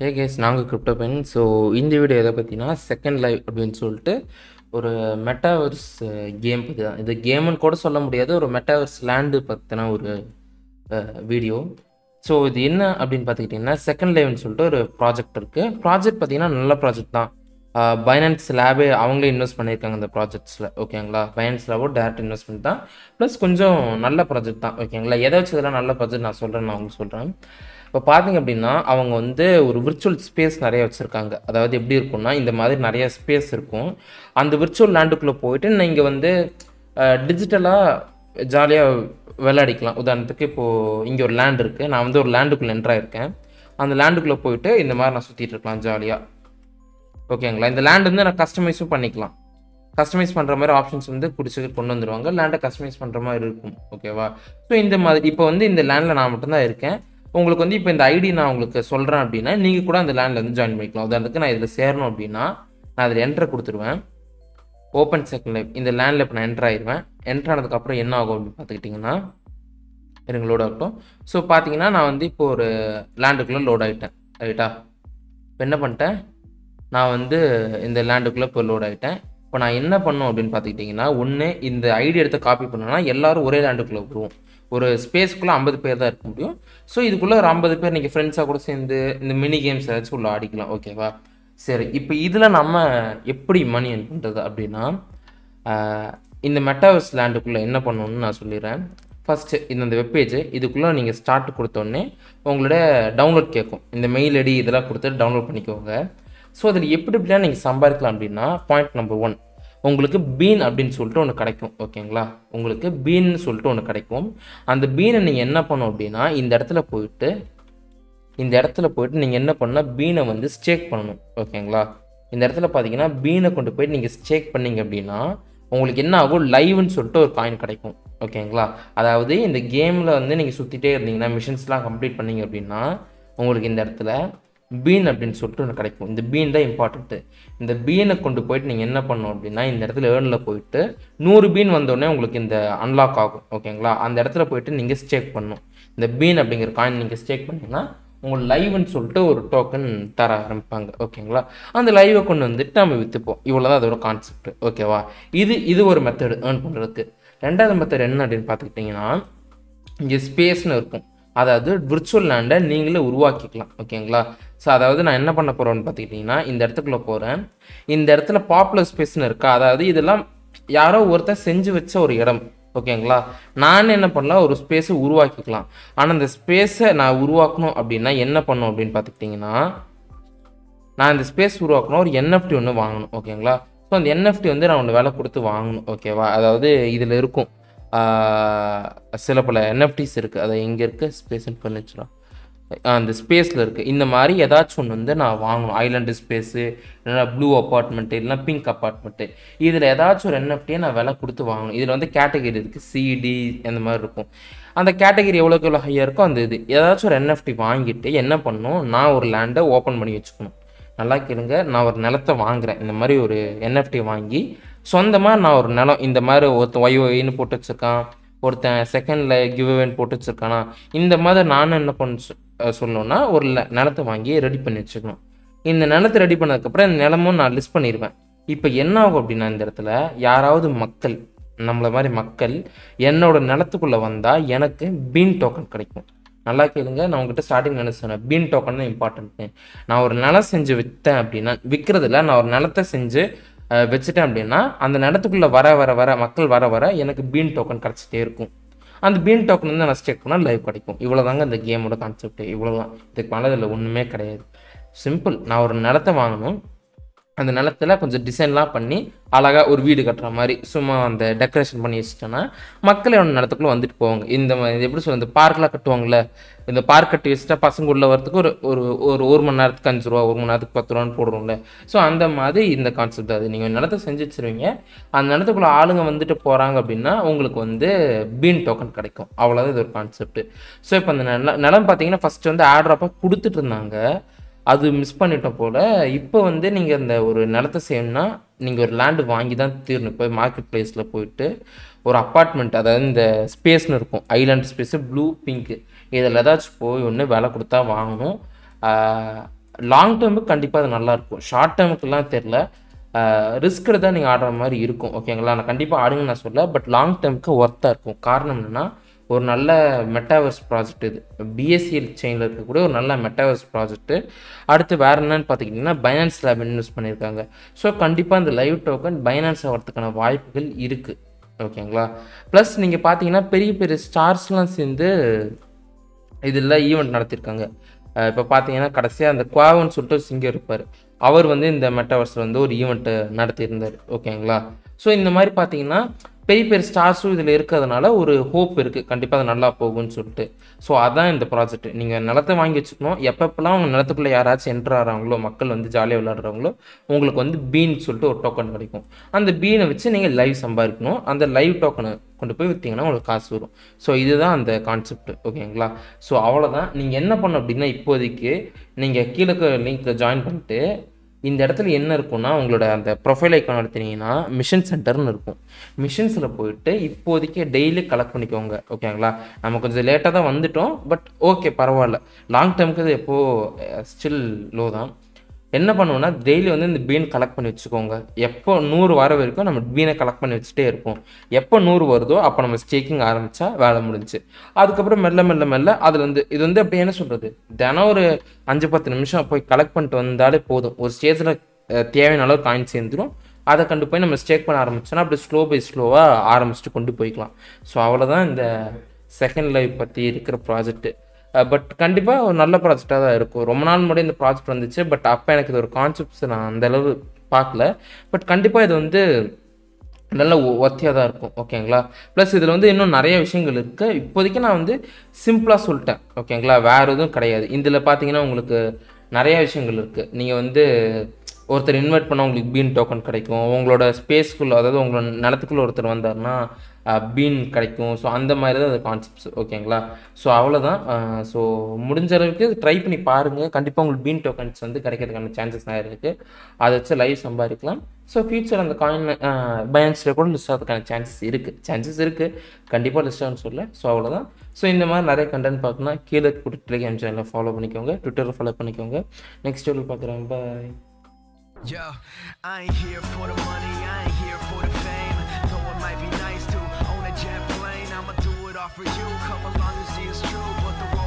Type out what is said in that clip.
ஹே guys நாங்கள் crypto Ben so இந்த video எதை பற்றினா செகண்ட் லைவ் அப்படின்னு சொல்லிட்டு ஒரு மெட்டாவர்ஸ் கேம் பற்றி தான் இது கேம்னு கூட சொல்ல முடியாது ஒரு மெட்டாவர்ஸ் லேண்டு பற்றின ஒரு வீடியோ ஸோ இது என்ன அப்படின்னு பார்த்துக்கிட்டிங்கன்னா செகண்ட் லைவ்னு சொல்லிட்டு ஒரு ப்ராஜெக்ட் இருக்குது ப்ராஜெக்ட் பார்த்தீங்கன்னா நல்ல ப்ராஜெக்ட் தான் பைனான்ஸ் லேபே அவங்களே இன்வெஸ்ட் பண்ணியிருக்காங்க இந்த ப்ராஜெக்ட்ஸில் ஓகேங்களா பைனான்ஸ் லேபோ டேரக்ட் இன்வெஸ்ட்மெண்ட் தான் ப்ளஸ் கொஞ்சம் நல்ல ப்ராஜெக்ட் தான் ஓகேங்களா எதை வச்சு இதெல்லாம் நல்ல ப்ராஜெக்ட் நான் சொல்கிறேன் நான் உங்களுக்கு சொல்கிறேன் இப்போ பார்த்தீங்க அப்படின்னா அவங்க வந்து ஒரு விர்ச்சுவல் ஸ்பேஸ் நிறைய வச்சுருக்காங்க அதாவது எப்படி இருக்கும்னா இந்த மாதிரி நிறைய ஸ்பேஸ் இருக்கும் அந்த விர்ச்சுவல் லேண்டுக்குள்ளே போயிட்டு நீங்கள் வந்து டிஜிட்டலாக ஜாலியாக விளையாடிக்கலாம் உதாரணத்துக்கு இப்போது இங்கே ஒரு லேண்ட் இருக்குது நான் வந்து ஒரு லேண்டுக்குள்ளே என்ட்ராயிருக்கேன் அந்த லேண்டுக்குள்ளே போயிட்டு இந்த மாதிரி நான் சுற்றிட்டு இருக்கலாம் ஜாலியாக ஓகேங்களா இந்த லேண்ட் வந்து நான் கஸ்டமைஸும் பண்ணிக்கலாம் கஸ்டமைஸ் பண்ணுற மாதிரி ஆப்ஷன்ஸ் வந்து பிடிச்சி கொண்டு வந்துடுவாங்க லேண்டை கஸ்டமைஸ் பண்ணுற மாதிரி இருக்கும் ஓகேவா ஸோ இந்த மாதிரி இப்போ வந்து இந்த லேண்டில் நான் மட்டும்தான் இருக்கேன் உங்களுக்கு வந்து இப்போ இந்த ஐடி நான் உங்களுக்கு சொல்கிறேன் அப்படின்னா நீங்கள் கூட அந்த லேண்டில் வந்து ஜாயின் பண்ணிக்கலாம் உதாரணத்துக்கு நான் இதில் சேரணும் அப்படின்னா நான் அதில் என்ட்ரு கொடுத்துருவேன் ஓப்பன் செகண்ட் லைஃப் இந்த லேண்டில் இப்போ நான் என்ட்ரு ஆயிடுவேன் என்ட்ரு ஆனதுக்கப்புறம் என்ன ஆகும் அப்படின்னு பார்த்துக்கிட்டிங்கன்னா எனக்கு லோட் ஆகட்டும் ஸோ பார்த்தீங்கன்னா நான் வந்து இப்போ ஒரு லேண்டுக்குள்ளே லோட் ஆகிட்டேன் ரைட்டா இப்போ என்ன பண்ணிட்டேன் நான் வந்து இந்த லேண்டுக்குள்ளே இப்போ லோட் ஆகிட்டேன் இப்போ நான் என்ன பண்ணணும் அப்படின்னு பார்த்துக்கிட்டிங்கன்னா ஒன்று இந்த ஐடி எடுத்து காப்பி பண்ணணும்னா எல்லாரும் ஒரே லேண்டுக்குள்ளே வருவோம் ஒரு ஸ்பேஸ்க்குள்ளே ஐம்பது பேர் தான் இருக்க முடியும் ஸோ இதுக்குள்ளே ஒரு ஐம்பது பேர் நீங்கள் ஃப்ரெண்ட்ஸாக கூட சேர்ந்து இந்த மினி கேம்ஸ் ஏதாச்சும் உள்ள ஆடிக்கலாம் ஓகேவா சரி இப்போ இதில் நம்ம எப்படி மணி earn பண்ணுறது அப்படின்னா இந்த மெட்டாவர்ஸ் லேண்டுக்குள்ளே என்ன பண்ணணும்னு நான் சொல்லிடுறேன் ஃபஸ்ட்டு இந்த வெப்பேஜ் இதுக்குள்ளே நீங்கள் ஸ்டார்ட் கொடுத்தோடனே உங்களோட டவுன்லோட் கேட்கும் இந்த மெயில் ஐடி இதெல்லாம் கொடுத்து டவுன்லோட் பண்ணிக்கோங்க ஸோ அதில் எப்படி எப்படிலாம் நீங்கள் சம்பாதிக்கலாம் அப்படின்னா பாயிண்ட் நம்பர் ஒன் உங்களுக்கு பீன் அப்படின்னு சொல்லிட்டு ஒன்று கிடைக்கும் ஓகேங்களா உங்களுக்கு பீன்னு சொல்லிட்டு ஒன்று கிடைக்கும் அந்த பீனை நீங்கள் என்ன பண்ணும் அப்படின்னா இந்த இடத்துல போயிட்டு இந்த இடத்துல போயிட்டு நீங்கள் என்ன பண்ணால் பீனை வந்து ஸ்டேக் பண்ணணும் ஓகேங்களா இந்த இடத்துல பார்த்தீங்கன்னா பீனை கொண்டு போயிட்டு நீங்கள் ஸ்டேக் பண்ணீங்க அப்படின்னா உங்களுக்கு என்ன ஆகும் லைவ்னு சொல்லிட்டு ஒரு காயின் கிடைக்கும் ஓகேங்களா அதாவது இந்த கேமில் வந்து நீங்கள் சுற்றிட்டே இருந்தீங்கன்னா மிஷின்ஸ்லாம் கம்ப்ளீட் பண்ணீங்க அப்படின்னா உங்களுக்கு இந்த இடத்துல பீன் அப்படின்னு சொல்லிட்டு ஒன்று கிடைக்கும் இந்த பீன் தான் இம்பார்ட்டண்ட்டு இந்த பீனை கொண்டு போயிட்டு நீங்கள் என்ன பண்ணணும் அப்படின்னா இந்த இடத்துல ஏர்னில் போயிட்டு நூறு பீன் வந்தோடனே உங்களுக்கு இந்த அன்லாக் ஆகும் ஓகேங்களா அந்த இடத்துல போயிட்டு நீங்கள் ஸ்டேக் பண்ணணும் இந்த பீன் அப்படிங்கிற காயின் நீங்கள் ஸ்டேக் பண்ணிங்கன்னா உங்களுக்கு லைவ்னு சொல்லிட்டு ஒரு டோக்கன் தர ஆரம்பிப்பாங்க ஓகேங்களா அந்த லைவை கொண்டு வந்துட்டு நம்ம விற்றுப்போம் இவ்வளோ தான் அதோட கான்செப்ட் ஓகேவா இது இது ஒரு மெத்தடு ஏர்ன் பண்ணுறதுக்கு ரெண்டாவது மெத்தட் என்ன அப்படின்னு பார்த்துக்கிட்டிங்கன்னா இங்கே ஸ்பேஸ்னு இருக்கும் அதாவது விர்ச்சுவல் லேண்டை நீங்களே உருவாக்கிக்கலாம் ஓகேங்களா ஸோ அதாவது நான் என்ன பண்ண போகிறேன்னு பார்த்துக்கிட்டிங்கன்னா இந்த இடத்துக்குள்ளே போகிறேன் இந்த இடத்துல பாப்புலர் ஸ்பேஸ்னு இருக்கா அதாவது இதெல்லாம் யாரோ ஒருத்தர் செஞ்சு வச்ச ஒரு இடம் ஓகேங்களா நான் என்ன பண்ணலாம் ஒரு ஸ்பேஸை உருவாக்கிக்கலாம் ஆனால் இந்த ஸ்பேஸை நான் உருவாக்கணும் அப்படின்னா என்ன பண்ணும் அப்படின்னு பார்த்துக்கிட்டிங்கன்னா நான் இந்த ஸ்பேஸ் உருவாக்கணும் ஒரு என்எஃப்டி ஒன்று வாங்கணும் ஓகேங்களா ஸோ அந்த என்எஃப்டி வந்து நான் ஒன்று வேலை கொடுத்து வாங்கணும் ஓகேவா அதாவது இதில் இருக்கும் சில பல என்எஃப்டிஸ் இருக்குது அது எங்கே இருக்குது ஸ்பேஸ் அண்ட் ஃபர்னிச்சரா அந்த ஸ்பேஸில் இருக்குது இந்த மாதிரி ஏதாச்சும் ஒன்று வந்து நான் வாங்கணும் ஐலாண்டு ஸ்பேஸு இல்லைனா ப்ளூ அப்பார்ட்மெண்ட்டு இல்லைனா பிங்க் அப்பார்ட்மெண்ட்டு இதில் ஏதாச்சும் ஒரு என்எஃப்டியை நான் விலை கொடுத்து வாங்கணும் இதில் வந்து கேட்டகரி இருக்குது சிடி அந்த மாதிரி இருக்கும் அந்த கேட்டகரி எவ்வளோக்கு எவ்வளோ ஹையாக இருக்கோ அந்த இது ஏதாச்சும் ஒரு என்எஃப்டி வாங்கிட்டு என்ன பண்ணணும் நான் ஒரு லேண்டை ஓப்பன் பண்ணி வச்சுக்கணும் நல்லா கேளுங்க நான் ஒரு நிலத்தை வாங்குறேன் இந்த மாதிரி ஒரு என்எஃப்டி வாங்கி சொந்தமாக நான் ஒரு நிலம் இந்த மாதிரி ஒருத்தன் ஒய் ஒய்னு போட்டு வச்சுருக்கான் ஒருத்தன் செகண்டில் கிவ்அவேன்னு போட்டு வச்சுருக்கானா இந்த மாதிரி நானும் என்ன பண்ண சொல்லணும்னா ஒரு நிலத்தை வாங்கி ரெடி பண்ணி வச்சுக்கணும் இந்த நிலத்தை ரெடி பண்ணதுக்கப்புறம் இந்த நிலமும் நான் லிஸ்ட் பண்ணிடுவேன் இப்போ என்ன ஆகும் அப்படின்னா இந்த இடத்துல யாராவது மக்கள் நம்மள மாதிரி மக்கள் என்னோட நிலத்துக்குள்ளே வந்தால் எனக்கு பீன் டோக்கன் கிடைக்கும் நல்லா கேளுங்க நான் உங்ககிட்ட ஸ்டார்டிங் நினைச்சேன் பீன் டோக்கன் தான் இம்பார்ட்டன்ட்டு நான் ஒரு நிலம் செஞ்சு விற்றேன் அப்படின்னா விற்கிறதுல நான் ஒரு நிலத்தை செஞ்சு வச்சுட்டேன் அப்படின்னா அந்த நிலத்துக்குள்ளே வர வர வர மக்கள் வர வர எனக்கு பீன் டோக்கன் கிடச்சிட்டே இருக்கும் அந்த பீன் டோக்கன் வந்து நான் ஸ்டேக் பண்ணால் லைவ் கிடைக்கும் இவ்வளோ தாங்க இந்த கேமோட கான்செப்ட் இவ்வளோ தான் இதுக்கு மேலே இதில் ஒன்றுமே கிடையாது சிம்பிள் நான் ஒரு நிலத்தை வாங்கணும் அந்த நிலத்தில் கொஞ்சம் டிசைன்லாம் பண்ணி அழகாக ஒரு வீடு கட்டுற மாதிரி சும்மா அந்த டெக்கரேஷன் பண்ணி வச்சுட்டோன்னா மக்கள் என்னோட நிலத்துக்குள்ளே வந்துட்டு போவாங்க இந்த இது எப்படி சொல்ல இந்த பார்க்கெலாம் கட்டுவாங்கள்ல இந்த பார்க் கட்டி வச்சுட்டா பசங்க உள்ள வரத்துக்கு ஒரு ஒரு ஒரு ஒரு மணி நேரத்துக்கு அஞ்சு ரூபா ஒரு மணி நேரத்துக்கு பத்து ரூபான்னு போடுறோம்ல ஸோ அந்த மாதிரி இந்த கான்செப்ட் அது நீங்கள் நிலத்தை செஞ்சு வச்சுருவீங்க அந்த நிலத்துக்குள்ளே ஆளுங்க வந்துட்டு போகிறாங்க அப்படின்னா உங்களுக்கு வந்து பீன் டோக்கன் கிடைக்கும் அவ்வளோதான் இது ஒரு கான்செப்ட் ஸோ இப்போ அந்த நிலம் நிலம் பார்த்தீங்கன்னா ஃபஸ்ட்டு வந்து ஆர்டரப்பாக கொடுத்துட்டு இருந்தாங்க அது மிஸ் பண்ணிட்டோம் போல் இப்போ வந்து நீங்கள் அந்த ஒரு நிலத்தை செய்யணும்னா நீங்கள் ஒரு லேண்டு வாங்கி தான் தீரணும் இப்போ மார்க்கெட் ப்ளேஸில் போயிட்டு ஒரு அப்பார்ட்மெண்ட் அதாவது இந்த ஸ்பேஸ்னு இருக்கும் ஐலாண்ட் ஸ்பேஸு ப்ளூ பிங்க்கு இதில் ஏதாச்சும் போய் ஒன்று விலை கொடுத்தா வாங்கணும் லாங் டேர்முக்கு கண்டிப்பாக அது நல்லா இருக்கும் ஷார்ட் டேர்முக்குலாம் தெரில ரிஸ்க் தான் நீங்கள் ஆடுற மாதிரி இருக்கும் ஓகேங்களா நான் கண்டிப்பாக ஆடுங்க நான் சொல்ல பட் லாங் டேர்முக்கு ஒர்த்தாக இருக்கும் காரணம் என்னென்னா ஒரு நல்ல மெட்டாவர்ஸ் ப்ராஜெக்ட் இது பிஎஸ்சிஎல் செயினில் இருக்கக்கூடிய ஒரு நல்ல மெட்டாவர்ஸ் ப்ராஜெக்ட்டு அடுத்து வேறு என்னன்னு பார்த்துக்கிட்டிங்கன்னா பைனான்ஸ் லேப் இன்வெஸ்ட் பண்ணியிருக்காங்க ஸோ கண்டிப்பாக இந்த லைவ் டோக்கன் பைனான்ஸ் ஆகிறதுக்கான வாய்ப்புகள் இருக்குது ஓகேங்களா ப்ளஸ் நீங்கள் பார்த்தீங்கன்னா பெரிய பெரிய ஸ்டார்ஸ்லாம் சேர்ந்து இதில் ஈவெண்ட் நடத்தியிருக்காங்க இப்போ பார்த்தீங்கன்னா கடைசியாக அந்த குவாவன்னு சொல்லிட்டு ஒரு சிங்கர் இருப்பார் அவர் வந்து இந்த மெட்டாவர்ஸில் வந்து ஒரு ஈவெண்ட்டு நடத்தியிருந்தார் ஓகேங்களா ஸோ இந்த மாதிரி பார்த்தீங்கன்னா பெரிய பெரிய ஸ்டார்ஸும் இதில் இருக்கிறதுனால ஒரு ஹோப் இருக்குது கண்டிப்பாக அது நல்லா போகும்னு சொல்லிட்டு ஸோ அதான் இந்த ப்ராஜெக்ட் நீங்கள் நிலத்தை வாங்கி வச்சுக்கணும் எப்பப்பெல்லாம் உங்கள் நிலத்துக்குள்ளே யாராச்சும் என்ட்ரு ஆகிறாங்களோ மக்கள் வந்து ஜாலியாக விளையாடுறவங்களோ உங்களுக்கு வந்து பீன் சொல்லிட்டு ஒரு டோக்கன் கிடைக்கும் அந்த பீனை வச்சு நீங்கள் லைவ் சம்பாதிக்கணும் அந்த லைவ் டோக்கனை கொண்டு போய் விற்றீங்கன்னா உங்களுக்கு காசு வரும் ஸோ இதுதான் அந்த கான்செப்ட் ஓகேங்களா ஸோ அவ்வளோதான் நீங்கள் என்ன பண்ணணும் அப்படின்னா இப்போதைக்கு நீங்கள் கீழே லிங்க்கில் ஜாயின் பண்ணிட்டு இந்த இடத்துல என்ன இருக்கும்னா உங்களோட அந்த ப்ரொஃபைல் ஐக்கான் எடுத்தீங்கன்னா மிஷன் சென்டர்னு இருக்கும் மிஷன்ஸில் போயிட்டு இப்போதைக்கு டெய்லி கலெக்ட் பண்ணிக்கோங்க ஓகேங்களா நம்ம கொஞ்சம் லேட்டாக தான் வந்துட்டோம் பட் ஓகே பரவாயில்ல லாங் டேர்முக்கு இது எப்போது ஸ்டில் லோ தான் என்ன பண்ணுவோம்னா டெய்லி வந்து இந்த பீன் கலெக்ட் பண்ணி வச்சுக்கோங்க எப்போ நூறு வர வரைக்கும் நம்ம பீனை கலெக்ட் பண்ணி வச்சுட்டே இருப்போம் எப்போ நூறு வருதோ அப்போ நம்ம ஸ்டேக்கிங் ஆரம்பித்தா வேலை முடிஞ்சு அதுக்கப்புறம் மெல்ல மெல்ல மெல்ல அதில் வந்து இது வந்து அப்படி என்ன சொல்கிறது தினம் ஒரு அஞ்சு பத்து நிமிஷம் போய் கலெக்ட் பண்ணிட்டு வந்தாலே போதும் ஒரு ஸ்டேஜில் தேவையான அளவு காயின் சேர்ந்துடும் அதை கொண்டு போய் நம்ம ஸ்டேக் பண்ண ஆரம்பிச்சோன்னா அப்படி ஸ்லோ பை ஸ்லோவாக ஆரம்பிச்சுட்டு கொண்டு போய்க்கலாம் ஸோ அவ்வளோதான் இந்த செகண்ட் லைஃப் பற்றி இருக்கிற ப்ராஜெக்ட்டு பட் கண்டிப்பாக ஒரு நல்ல ப்ராஜெக்டாக தான் இருக்கும் ரொம்ப நாள் முன்னாடி இந்த ப்ராஜெக்ட் வந்துச்சு பட் அப்போ எனக்கு இது ஒரு கான்செப்ட்ஸ் நான் அந்த அளவு பார்க்கல பட் கண்டிப்பாக இது வந்து நல்ல ஒத்தியாக தான் இருக்கும் ஓகேங்களா ப்ளஸ் இதில் வந்து இன்னும் நிறைய விஷயங்கள் இருக்குது இப்போதைக்கு நான் வந்து சிம்பிளாக சொல்லிட்டேன் ஓகேங்களா வேறு எதுவும் கிடையாது இதில் பார்த்தீங்கன்னா உங்களுக்கு நிறைய விஷயங்கள் இருக்குது நீங்கள் வந்து ஒருத்தர் இன்வைட் பண்ணால் உங்களுக்கு பீன் டோக்கன் கிடைக்கும் உங்களோட ஸ்பேஸ்க்குள்ளே அதாவது உங்களோட நிலத்துக்குள்ளே ஒருத்தர் வந்தார்னா பீன் கிடைக்கும் ஸோ அந்த மாதிரி தான் அது கான்செப்ட்ஸ் ஓகேங்களா ஸோ அவ்வளோதான் ஸோ முடிஞ்ச அளவுக்கு ட்ரை பண்ணி பாருங்கள் கண்டிப்பாக உங்களுக்கு பீன் டோக்கன்ஸ் வந்து கிடைக்கிறதுக்கான சான்சஸ் நிறைய இருக்குது அதை வச்சு லைவ் சம்பாதிக்கலாம் ஸோ ஃபியூச்சர் அந்த காயின் பயான்ஸில் கூட லிஸ்ட் ஆகிறதுக்கான சான்சஸ் இருக்குது சான்சஸ் இருக்குது கண்டிப்பாக லிஸ்ட் ஆகும்னு சொல்ல ஸோ அவ்வளோதான் ஸோ இந்த மாதிரி நிறைய கண்டென்ட் பார்க்கணும்னா கீழே கூட டெலிகிராம் சேனலை ஃபாலோ பண்ணிக்கோங்க ட்விட்டரில் ஃபாலோ பண்ணிக்கோங்க நெக்ஸ்ட் வீடியோ பார்க்குறேன் பாய் Yo, I ain't here for the money, I ain't here for the fame. Though it might be nice to own a jet plane, I'ma do it all for you. Come along and see it's true, but the